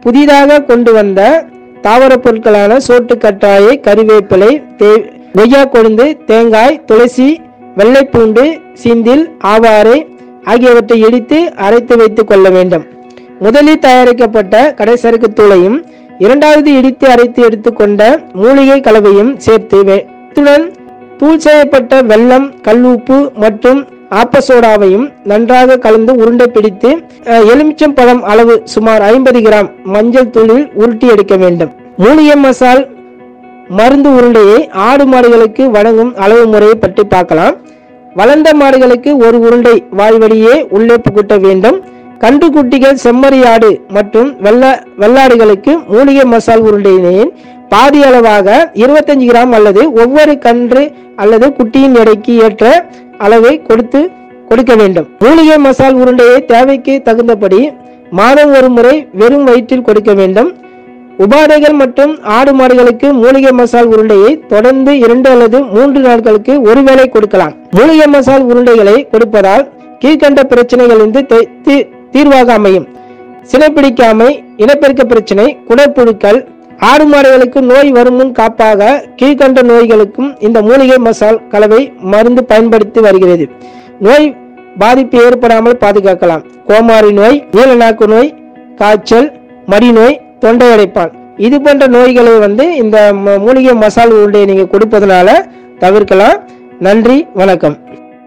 புதிதாக கொண்டு வந்த தாவரப் பொருட்களான சோட்டு கற்றாழை கறிவேப்பிலை தே கொய்யா கொழுந்து தேங்காய் துளசி வெள்ளைப்பூண்டு சிந்தில் ஆவாரை ஆகியவற்றை இடித்து அரைத்து வைத்துக் கொள்ள வேண்டும் முதலில் தயாரிக்கப்பட்ட கடைசரக்கு தூளையும் இரண்டாவது இடித்து அரைத்து எடுத்துக்கொண்ட மூலிகை கலவையும் சேர்த்து வே- இத்துடன் தூள் செய்யப்பட்ட வெல்லம் கல்லுப்பு மற்றும் ஆப்பசோடாவையும் நன்றாக கலந்து உருண்டை பிடித்து அஹ், எலுமிச்சம் பழம் அளவு சுமார் ஐம்பது கிராம் மஞ்சள் தூளில் உருட்டி எடுக்க வேண்டும் மூலிகை மசால் மருந்து உருண்டையை ஆடு மாடுகளுக்கு வழங்கும் அளவு முறையை பற்றி பார்க்கலாம் வளர்ந்த மாடுகளுக்கு ஒரு உருண்டை வாய்வழியே உள்ளே புகுட்ட வேண்டும் கன்றுக்குட்டிகள் செம்மறி ஆடு மற்றும் வெள்ள வெள்ளாடுகளுக்கு மூலிகை மசால் உருண்டையின் பாதி அளவாக 25 கிராம் அல்லது ஒவ்வொரு கன்று அல்லது குட்டியின் எடைக்கு ஏற்ற அளவை கொடுத்து கொடுக்க வேண்டும் மூலிகை மசால் உருண்டையை தேவைக்கு தகுந்தபடி மாதம் ஒரு முறை வெறும் வயிற்றில் கொடுக்க வேண்டும் உபாதைகள் மற்றும் ஆடு மாடுகளுக்கு மூலிகை மசால் உருண்டையை தொடர்ந்து இரண்டு அல்லது மூன்று நாட்களுக்கு ஒருவேளை கொடுக்கலாம் மூலிகை மசால் உருண்டைகளை கொடுப்பதால் கீழ்கண்ட பிரச்சனைகளிலிருந்து தீ- தீ- தீர்வாக அமையும் சினைப்பிடிக்காமை இனப்பெருக்க பிரச்சனை குடற்புழுக்கள் ஆடு மாடுகளுக்கு நோய் வரும் முன் காப்பாக கீழ்கண்ட நோய்களுக்கும் இந்த மூலிகை மசால் கலவை மருந்து பயன்படுத்தி வருகிறது நோய் பாதிப்பு ஏற்படாமல் பாதுகாக்கலாம் கோமாரி நோய் நீலநாக்கு நோய் காய்ச்சல் மடிநோய் தொண்டை அடைப்பான் இது போன்ற நோய்களை வந்து இந்த ம- மூலிகை மசால் உருண்டையை நீங்க கொடுப்பதனால தவிர்க்கலாம் நன்றி வணக்கம்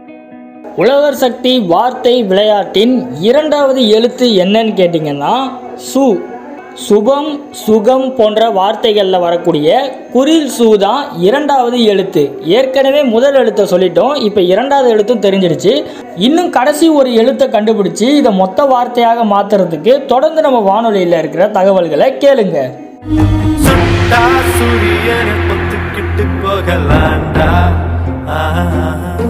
உழவர் சக்தி வார்த்தை விளையாட்டின் இரண்டாவது எழுத்து என்னன்னு கேட்டிங்கன்னா சு சுபம் சுகம் போன்ற வார்த்தைகளில் வரக்கூடிய குரில் சு தான் இரண்டாவது எழுத்து ஏற்கனவே முதல் எழுத்தை சொல்லிட்டோம் இப்போ இரண்டாவது எழுத்தும் தெரிஞ்சிருச்சு இன்னும் கடைசி ஒரு எழுத்தை கண்டுபிடிச்சி இதை மொத்த வார்த்தையாக மாற்றுறதுக்கு தொடர்ந்து நம்ம வானொலியில் இருக்கிற தகவல்களை கேளுங்க சுட்டா சூரியனை ஒத்துக்கிட்டு போகலாண்டா ஆ